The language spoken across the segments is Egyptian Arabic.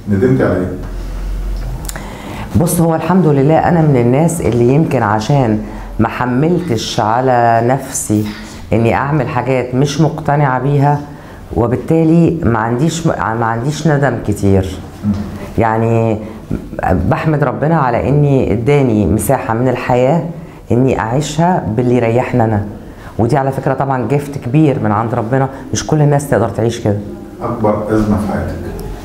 ندمتي على ايه؟ بص هو الحمد لله انا من الناس اللي يمكن عشان ما حملتش على نفسي اني اعمل حاجات مش مقتنعه بيها وبالتالي ما عنديش ما عنديش ندم كتير يعني بحمد ربنا على اني اداني مساحه من الحياه اني اعيشها باللي يريحني انا ودي على فكره طبعا جفت كبير من عند ربنا مش كل الناس تقدر تعيش كده اكبر ازمه في حياتك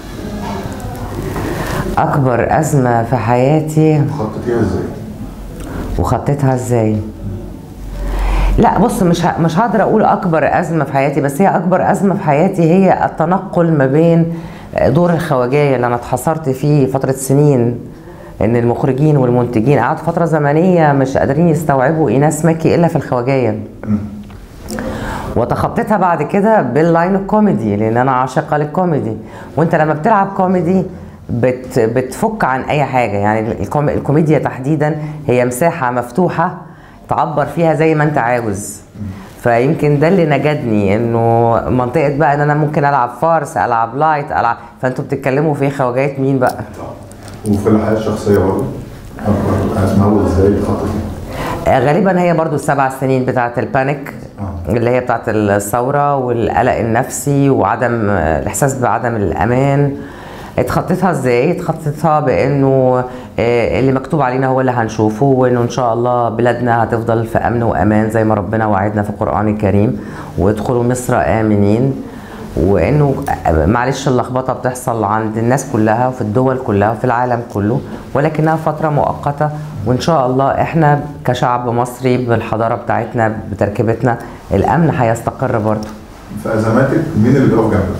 اكبر ازمه في حياتي خططيها ازاي؟ وخطيتها ازاي لا بص مش ه... مش هقدر اقول اكبر ازمه في حياتي بس هي اكبر ازمه في حياتي هي التنقل ما بين دور الخواجايه اللي انا اتحصرت فيه فتره سنين ان المخرجين والمنتجين قعدوا فتره زمنيه مش قادرين يستوعبوا ايناس مكي الا في الخواجايه وتخطيتها بعد كده باللاين الكوميدي لان انا عاشقه للكوميدي وانت لما بتلعب كوميدي بت بتفك عن اي حاجه يعني الكوم الكوميديا تحديدا هي مساحه مفتوحه تعبر فيها زي ما انت عاوز فيمكن ده اللي نجدني انه منطقه بقى ان انا ممكن العب فارس العب لايت العب فانتوا بتتكلموا في خواجات مين بقى وفي الحياه الشخصيه برضه اكبر ازمه وازاي خططي؟ غالبا هي برضو السبع سنين بتاعه البانيك اللي هي بتاعه الثوره والقلق النفسي وعدم الاحساس بعدم الامان اتخطيتها ازاي؟ اتخطيتها بانه اللي مكتوب علينا هو اللي هنشوفه وانه ان شاء الله بلادنا هتفضل في امن وامان زي ما ربنا وعدنا في القران الكريم وادخلوا مصر امنين وانه معلش اللخبطه بتحصل عند الناس كلها وفي الدول كلها وفي العالم كله ولكنها فتره مؤقته وان شاء الله احنا كشعب مصري بالحضاره بتاعتنا بتركيبتنا الامن هيستقر برضه. في ازماتك مين اللي بيقف جنبك؟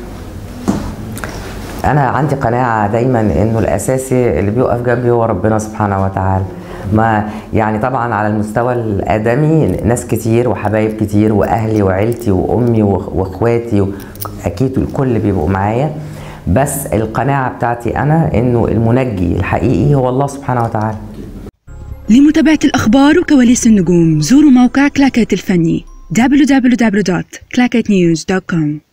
انا عندي قناعه دايما انه الاساسي اللي بيقف جنبي هو ربنا سبحانه وتعالى ما يعني طبعا على المستوى الادمي ناس كتير وحبايب كتير واهلي وعيلتي وامي واخواتي اكيد الكل بيبقوا معايا بس القناعه بتاعتي انا انه المنجي الحقيقي هو الله سبحانه وتعالى لمتابعة الأخبار وكواليس النجوم زوروا موقع كلاكيت الفني www.clacketnews.com